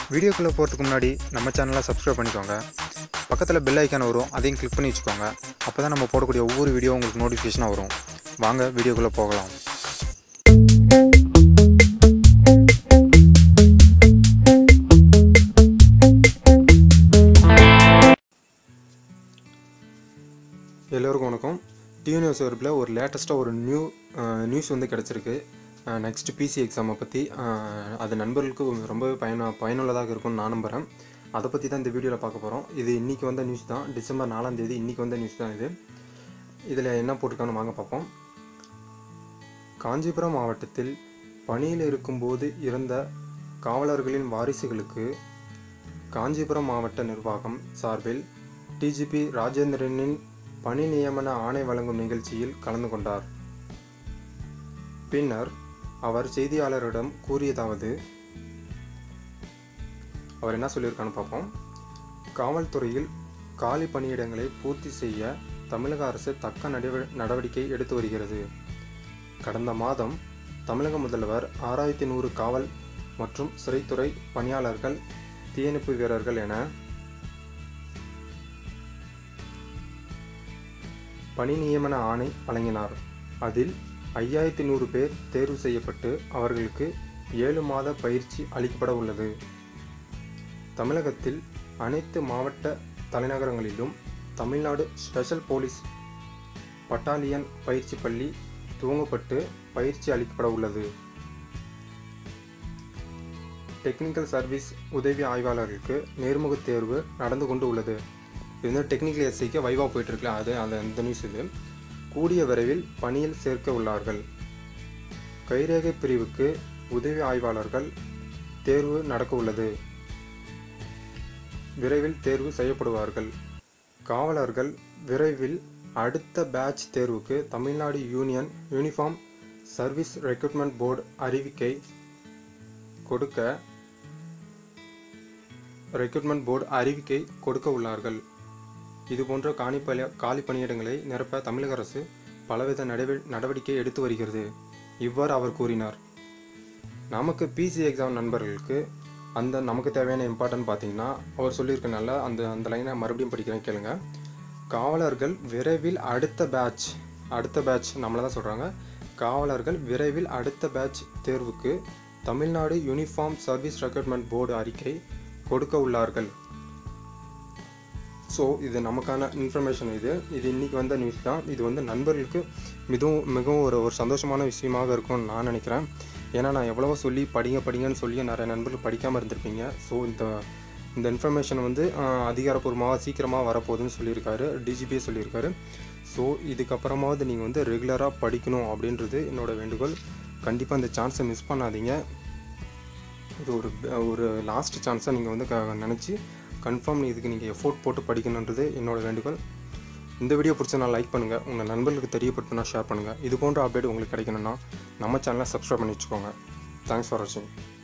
வீடியோக்குள்ளே போகிறதுக்கு முன்னாடி நம்ம சேனலை சப்ஸ்கிரைப் பண்ணிக்கோங்க பக்கத்தில் பெல் ஐக்கான் வரும் அதையும் கிளிக் பண்ணி வச்சுக்கோங்க அப்போ தான் நம்ம போடக்கூடிய ஒவ்வொரு வீடியோ உங்களுக்கு நோட்டிஃபிகேஷனாக வரும் வாங்க வீடியோக்குள்ளே போகலாம் எல்லோருக்கும் வணக்கம் டியூனிவர்ஸ் வகுப்பில் ஒரு லேட்டஸ்ட்டாக ஒரு நியூ நியூஸ் வந்து கிடச்சிருக்கு நெக்ஸ்ட் பிசி எக்ஸாமை பற்றி அது நண்பர்களுக்கு ரொம்பவே பயன பயனுள்ளதாக இருக்கும்னு நான் நம்புகிறேன் அதை பற்றி தான் இந்த வீடியோவில் பார்க்க போகிறோம் இது இன்றைக்கி வந்த நியூஸ் தான் டிசம்பர் நாலாம் தேதி இன்றைக்கி வந்த நியூஸ் தான் இது இதில் என்ன போட்டிருக்கான்னு வாங்க பார்ப்போம் காஞ்சிபுரம் மாவட்டத்தில் பணியில் இருக்கும்போது இறந்த காவலர்களின் வாரிசுகளுக்கு காஞ்சிபுரம் மாவட்ட நிர்வாகம் சார்பில் டிஜிபி ராஜேந்திரனின் பணி நியமன ஆணை வழங்கும் நிகழ்ச்சியில் கலந்து கொண்டார் பின்னர் அவர் செய்தியாளரிடம் கூறியதாவது அவர் என்ன சொல்லியிருக்கான்னு பார்ப்போம் காவல்துறையில் காலி பணியிடங்களை பூர்த்தி செய்ய தமிழக அரசு தக்க நடவ நடவடிக்கை எடுத்து வருகிறது கடந்த மாதம் தமிழக முதல்வர் ஆறாயிரத்தி நூறு காவல் மற்றும் சிறைத்துறை பணியாளர்கள் தீயணைப்பு வீரர்கள் என பணி நியமன ஆணை வழங்கினார் அதில் ஐயாயிரத்தி நூறு பேர் தேர்வு செய்யப்பட்டு அவர்களுக்கு ஏழு மாத பயிற்சி அளிக்கப்பட உள்ளது தமிழகத்தில் அனைத்து மாவட்ட தலைநகரங்களிலும் தமிழ்நாடு ஸ்பெஷல் போலீஸ் பட்டாலியன் பயிற்சி பள்ளி துவங்கப்பட்டு பயிற்சி அளிக்கப்பட உள்ளது டெக்னிக்கல் சர்வீஸ் உதவி ஆய்வாளர்களுக்கு நேர்முகத் தேர்வு நடந்து கொண்டு உள்ளது இது வந்து டெக்னிக்கல் எஸ்ஐக்கு வைவா போயிட்டு இருக்குல்ல அது அந்த அந்த நியூஸ் இது கூடிய விரைவில் பணியில் சேர்க்க உள்ளார்கள் கைரேகை பிரிவுக்கு உதவி ஆய்வாளர்கள் தேர்வு நடக்க உள்ளது விரைவில் தேர்வு செய்யப்படுவார்கள் காவலர்கள் விரைவில் அடுத்த பேட்ச் தேர்வுக்கு Tamil Nadu union uniform service recruitment board அறிவிக்கை கொடுக்க ரெக்ரூட்மெண்ட் போர்டு அறிவிக்கை கொடுக்க உள்ளார்கள் இதுபோன்ற காணிப்பல காலி பணியிடங்களை நிரப்ப தமிழக அரசு பலவித நடவ நடவடிக்கை எடுத்து வருகிறது இவ்வாறு அவர் கூறினார் நமக்கு பிசி எக்ஸாம் நண்பர்களுக்கு அந்த நமக்கு தேவையான இம்பார்ட்டன்ட் பார்த்தீங்கன்னா அவர் சொல்லியிருக்கனால அந்த அந்த லைனை மறுபடியும் படிக்கிறேன் கேளுங்க காவலர்கள் விரைவில் அடுத்த பேட்ச் அடுத்த பேட்ச் நம்மளை தான் சொல்கிறாங்க காவலர்கள் விரைவில் அடுத்த பேட்ச் தேர்வுக்கு Tamil Nadu uniform service recruitment board அறிக்கை கொடுக்க உள்ளார்கள் ஸோ இது நமக்கான இன்ஃபர்மேஷன் இது இது இன்றைக்கி வந்த நியூஸ் தான் இது வந்து நண்பர்களுக்கு மிகவும் மிகவும் ஒரு ஒரு சந்தோஷமான விஷயமாக இருக்கும்னு நான் நினைக்கிறேன் ஏன்னா நான் எவ்வளவோ சொல்லி படிங்க படிங்கன்னு சொல்லி நிறைய நண்பர்கள் படிக்காமல் இருந்திருப்பீங்க ஸோ இந்த இந்த இன்ஃபர்மேஷன் வந்து அதிகாரப்பூர்வமாக சீக்கிரமாக வரப்போகுதுன்னு சொல்லியிருக்காரு டிஜிபியே சொல்லியிருக்காரு ஸோ இதுக்கப்புறமாவது நீங்கள் வந்து ரெகுலராக படிக்கணும் அப்படின்றது என்னோட வேண்டுகோள் கண்டிப்பாக இந்த சான்ஸை மிஸ் பண்ணாதீங்க இது ஒரு ஒரு லாஸ்ட் சான்ஸாக நீங்கள் வந்து க நினச்சி கன்ஃபார்ம் இதுக்கு நீங்கள் எஃபோர்ட் போட்டு படிக்கணுன்றது என்னோட வேண்டுகோள் இந்த வீடியோ பிடிச்சா நான் லைக் பண்ணுங்கள் உங்கள் நண்பர்களுக்கு தெரியப்படுத்தினா ஷேர் பண்ணுங்கள் இது போன்ற அப்டேட் உங்களுக்கு கிடைக்கணும்னா நம்ம சேனலை சப்ஸ்கிரைப் பண்ணி வச்சுக்கோங்க தேங்க்ஸ் ஃபார் வாட்சிங்